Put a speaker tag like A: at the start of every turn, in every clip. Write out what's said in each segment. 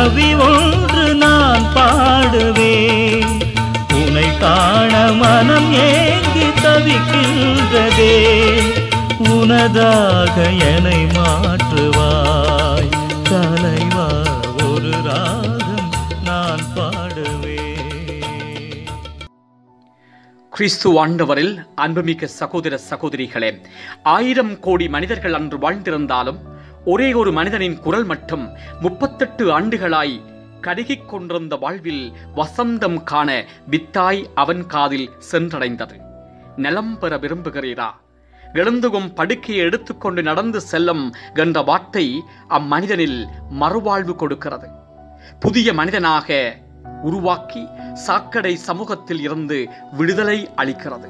A: கவி ஒன்று நான் பாடுவேன் உனை காண மனம் ஏங்கி தவிக்கின்றதே உனதாக என்னை மாற்றுவாய் தலைவா ஒரு ராகம் நான் பாடுவேன்
B: கிறிஸ்து ஆண்டவரில் அன்புமிக்க சகோதர சகோதரிகளே ஆயிரம் கோடி மனிதர்கள் அன்று வாழ்ந்திருந்தாலும் ஒரே ஒரு மனிதனின் குரல் மட்டும் முப்பத்தெட்டு ஆண்டுகளாய் கருகிக் கொண்டிருந்த வாழ்வில் வசந்தம் காண வித்தாய் அவன் காதில் சென்றடைந்தது நலம் பெற விரும்புகிறீரா எழுந்துகும் படுக்கையை எடுத்துக்கொண்டு நடந்து செல்லும் என்ற வார்த்தை அம்மனிதனில் மறுவாழ்வு கொடுக்கிறது புதிய மனிதனாக உருவாக்கி சாக்கடை சமூகத்தில் இருந்து விடுதலை அளிக்கிறது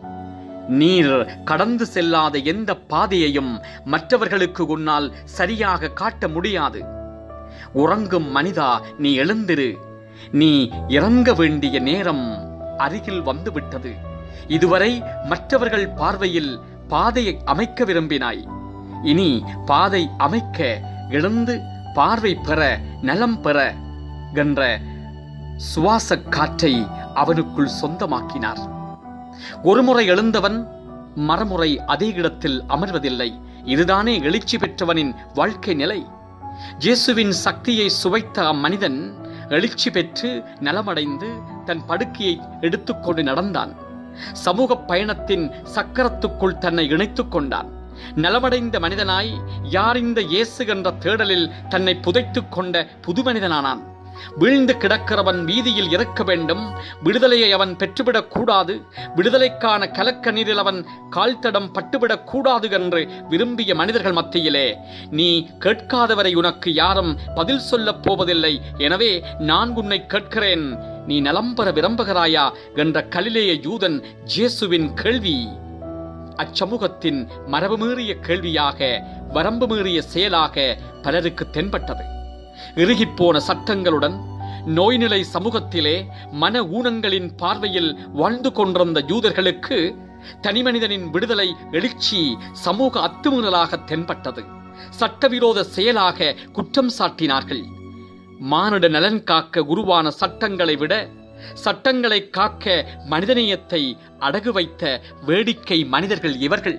B: நீர் கடந்து செல்லாத எந்த பாதையையும் மற்றவர்களுக்கு உன்னால் சரியாக காட்ட முடியாது உறங்கும் மனிதா நீ எழுந்திரு நீ இறங்க வேண்டிய நேரம் அருகில் வந்துவிட்டது இதுவரை மற்றவர்கள் பார்வையில் பாதையை அமைக்க விரும்பினாய் இனி பாதை அமைக்க எழுந்து பார்வை பெற நலம் பெற என்ற சுவாச காற்றை அவனுக்குள் சொந்தமாக்கினார் ஒருமுறை எழுந்தவன் மறுமுறை அதே இடத்தில் அமர்வதில்லை இதுதானே எழுச்சி பெற்றவனின் வாழ்க்கை நிலை இயேசுவின் சக்தியை சுவைத்த அம்மனிதன் எழுச்சி பெற்று நலமடைந்து தன் படுக்கையை எடுத்துக்கொண்டு நடந்தான் சமூக பயணத்தின் சக்கரத்துக்குள் தன்னை இணைத்துக் கொண்டான் நலமடைந்த மனிதனாய் யார் இந்த இயேசு என்ற தேடலில் தன்னை புதைத்துக் கொண்ட புது மனிதனானான் வீழ்ந்து கிடக்கிறவன் வீதியில் இறக்க வேண்டும் விடுதலையை அவன் பெற்றுவிடக் கூடாது விடுதலைக்கான கலக்க நீரில் அவன் கால்தடம் பட்டுவிடக் கூடாது என்று விரும்பிய மனிதர்கள் மத்தியிலே நீ கேட்காதவரை உனக்கு யாரும் பதில் சொல்லப் போவதில்லை எனவே நான் உன்னை கேட்கிறேன் நீ நலம் பெற விரும்புகிறாயா என்ற கலிலேய யூதன் ஜேசுவின் கேள்வி அச்சமூகத்தின் மரபு மீறிய கேள்வியாக வரம்பு மீறிய செயலாக பலருக்கு தென்பட்டது இறுகிப்போன சட்டங்களுடன் நோய்நிலை சமூகத்திலே மன ஊனங்களின் பார்வையில் வாழ்ந்து கொண்டிருந்த யூதர்களுக்கு தனிமனிதனின் விடுதலை எழுச்சி சமூக அத்துமீறலாக தென்பட்டது சட்டவிரோத செயலாக குற்றம் சாட்டினார்கள் மானிட நலன் காக்க உருவான சட்டங்களை விட சட்டங்களை காக்க மனிதநேயத்தை அடகு வைத்த வேடிக்கை மனிதர்கள் இவர்கள்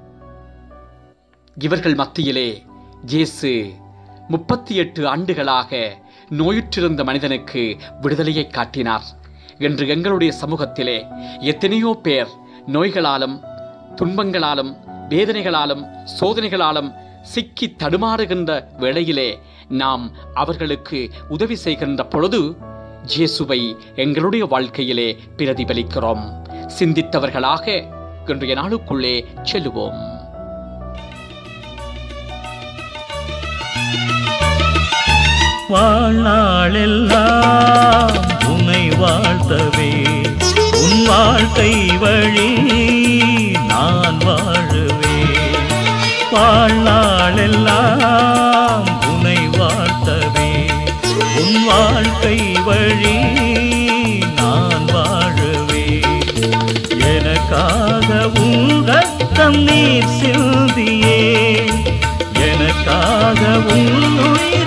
B: இவர்கள் மத்தியிலே இயேசு முப்பத்தி எட்டு ஆண்டுகளாக நோயுற்றிருந்த மனிதனுக்கு விடுதலையை காட்டினார் என்று எங்களுடைய சமூகத்திலே எத்தனையோ பேர் நோய்களாலும் துன்பங்களாலும் வேதனைகளாலும் சோதனைகளாலும் சிக்கி தடுமாறுகின்ற வேளையிலே நாம் அவர்களுக்கு உதவி செய்கின்ற பொழுது இயேசுவை எங்களுடைய வாழ்க்கையிலே பிரதிபலிக்கிறோம் சிந்தித்தவர்களாக இன்றைய நாளுக்குள்ளே செல்லுவோம்
A: வாழ்நாளெல்லாம் உன்னை வாழ்த்தவே உன் வாழ்க்கை வழி நான் வாழுவே வாழ்நாளெல்லாம் உன்னை வாழ்த்தவே உன் வாழ்க்கை வழி நான் வாழுவே எனக்காக உன் ரத்தம் நீர் சிந்தியே எனக்காக உன் உயிர்